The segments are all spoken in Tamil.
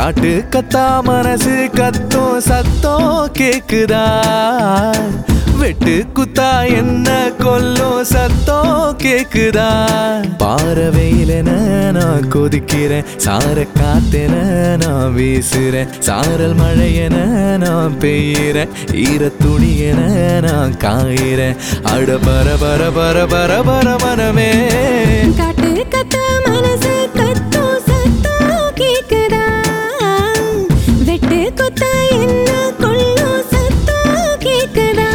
காட்டு கத்தா மனசு கத்தும் சத்தம் கேக்குதா வெட்டு குத்தா என்ன கொல்லும் சத்தம் கேக்குதா பாறவையில நான் கொதிக்கிறேன் சார காத்தென நான் வீசுறேன் சாரல் மழையென நான் பெய்கிறேன் ஈர துணியென நான் காயிறேன் அட பர பர பர பர பர மனமே காட்டு கத்த மனசு கத்தும் சத்தம் கேக்குதா வெட்டு குத்தா என்ன கொள்ளும் சத்தம் கேக்குதா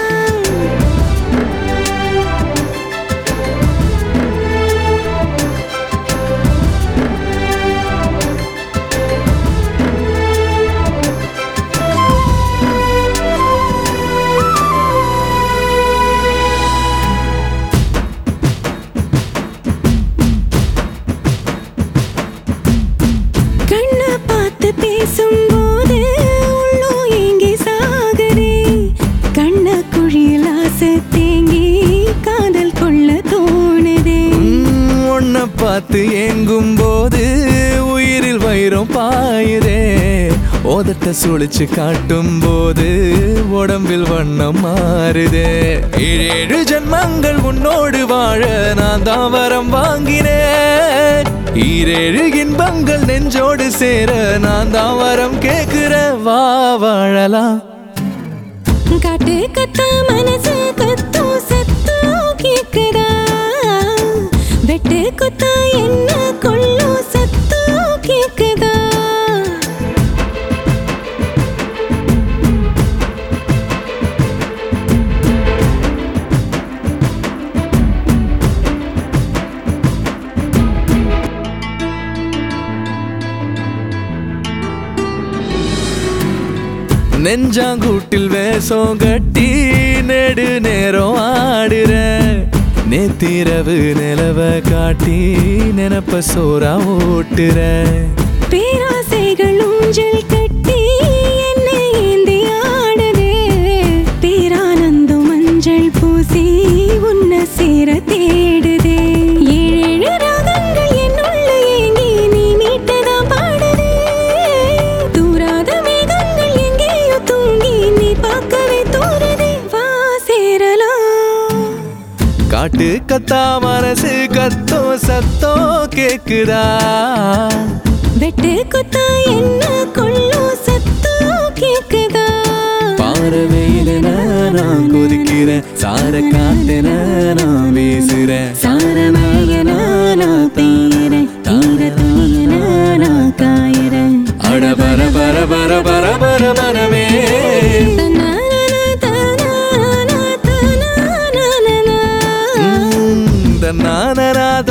கண்ண பார்த்து பேசும்போது உள்ளோ ஏங்கி சாகுதே கண்ண குழியில் ஆசை தேங்கி காதல் கொள்ள தோணுதே உம், உன்னை பார்த்து ஏங்கும் போது உயிரில் வைரம் பாயுதே ஓதட்ட சுழிச்சு காட்டும் போது உடம்பில் வண்ணம் மாறுதே ஏழு ஜென்மங்கள் உன்னோடு வாழ நான் தான் வரம் வாங்கினேன் ஈரேழு இன்பங்கள் நெஞ்சோடு சேர நான் தான் வரம் கேக்குறேன் வா வாழலாம் காட்டு கத்த மனசு கத்தும் சத்தம் கேக்குதா வெட்டு குத்தா என்ன கொள்ளும் சத்தம் கேக்குதா நெஞ்சாங்கூட்டில் வேஷம் கட்டி நெடு நேரம் ஆடுற நேத்திரவு நிலவ காட்டி நினப்ப சோறா ஓட்டுற பேராசைகள் ஊஞ்சல் கட்டி என்னை ஏந்தி ஆடுதே பேரானந்தம் மஞ்சள் பூசி உன்னை சேர தேடுதே ஏழேழு ராகங்கள் என்னுள்ள ஏங்கி நீ மீட்டதான் பாடுதே தூராத மேகங்கள் எங்கேயோ தூங்கி நீ பார்க்கவே தோறுதே வா சேரலாம் காட்டு கத்தா மனசு கத்தோ சத்தோ கேக்குதா வெட்டு குத்தா என்ன கொள்ளும் சத்தம் கேக்குதா பாறவையில நான் கொதிக்கிறேன் சார காத்தென நான் வீசுறேன் சாரமழையனா நான் பெய்கிறேன் தீர துணியனா காயிறேன் அட பர பர பர பர பர மனமே தன்னானா தனானா தனானா தன்னானரா